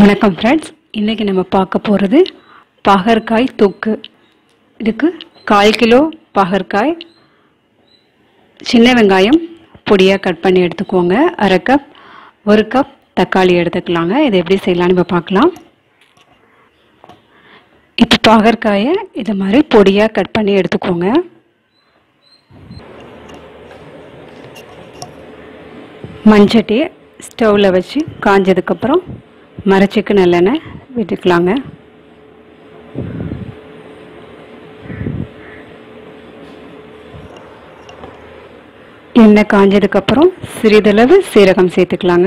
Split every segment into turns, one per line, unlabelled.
வணக்கம் ஃப்ரெண்ட்ஸ் இன்றைக்கி நம்ம பார்க்க போகிறது பாகற்காய் தொக்கு இதுக்கு கால் கிலோ பாகற்காய் சின்ன வெங்காயம் பொடியாக கட் பண்ணி எடுத்துக்கோங்க அரை கப் ஒரு கப் தக்காளி எடுத்துக்கலாங்க இதை எப்படி செய்யலாம்னு இப்போ பார்க்கலாம் இப்போ பாகற்காயை இதை மாதிரி பொடியாக கட் பண்ணி எடுத்துக்கோங்க மண்சட்டி ஸ்டவ்வில் வச்சு காஞ்சதுக்கப்புறம் மரச்சிக்கு நல்லெண்ணெய் விட்டுக்கலாங்க எண்ணெய் காஞ்சதுக்கப்புறம் சிறிதளவு சீரகம் சேர்த்துக்கலாங்க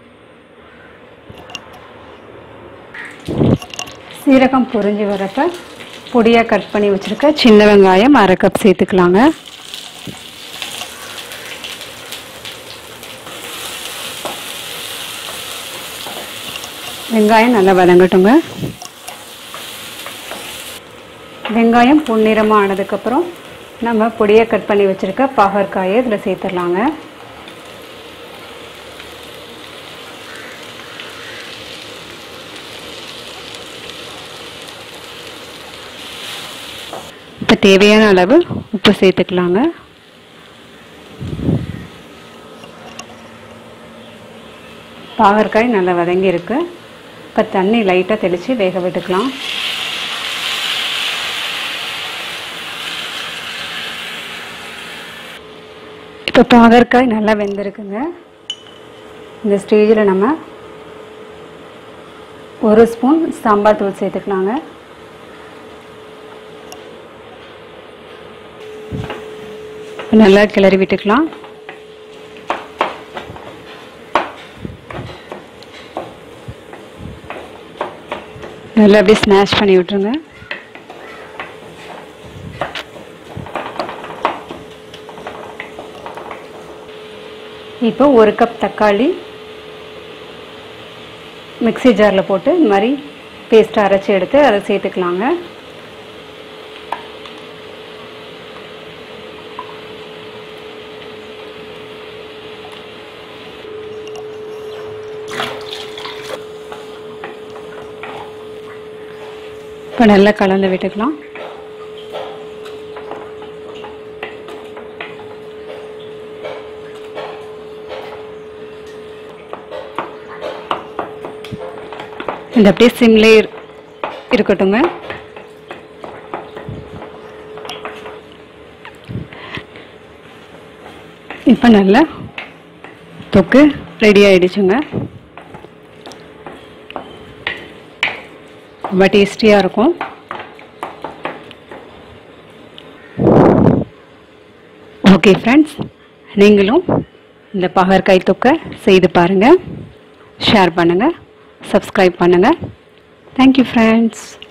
சீரகம் பொரிஞ்சு வரப்ப பொடியாக கட் பண்ணி வச்சுருக்க சின்ன வெங்காயம் அரை கப் சேர்த்துக்கலாங்க வெங்காயம் நல்லா வதங்கட்டுங்க வெங்காயம் பொன்னிறமாக ஆனதுக்கப்புறம் நம்ம பொடியை கட் பண்ணி வச்சுருக்க பாகற்காயை இதில் சேர்த்துடலாங்க இப்போ தேவையான அளவு உப்பு சேர்த்துக்கலாங்க பாகற்காய் நல்லா வதங்கி இருக்கு இப்போ தண்ணி லைட்டாக தெளித்து வேக விட்டுக்கலாம் இப்போ பாகற்காய் நல்லா வெந்திருக்குங்க இந்த ஸ்டேஜில் நம்ம ஒரு ஸ்பூன் சாம்பார் தூள் சேர்த்துக்கலாங்க நல்லா கிளறி விட்டுக்கலாம் நல்லா அப்படியே ஸ்மாஷ் பண்ணி விட்டுருங்க இப்போ ஒரு கப் தக்காளி மிக்ஸி ஜாரில் போட்டு இந்த மாதிரி பேஸ்ட் அரைச்சி எடுத்து அதை சேர்த்துக்கலாங்க இப்போ நல்லா கலந்து விட்டுக்கலாம் இது அப்படியே சிம்லே இரு- இருக்கட்டுங்க இப்போ நல்லா தொக்கு ரெடி ஆயிடுச்சுங்க ரொம்ப டேஸ்டியாக இருக்கும் ஓகே ஃப்ரெண்ட்ஸ் நீங்களும் இந்த பாகற்காய் தொக்கை செய்து பாருங்கள் ஷேர் பண்ணுங்கள் சப்ஸ்கிரைப் பண்ணுங்கள் தேங்க்யூ ஃப்ரெண்ட்ஸ்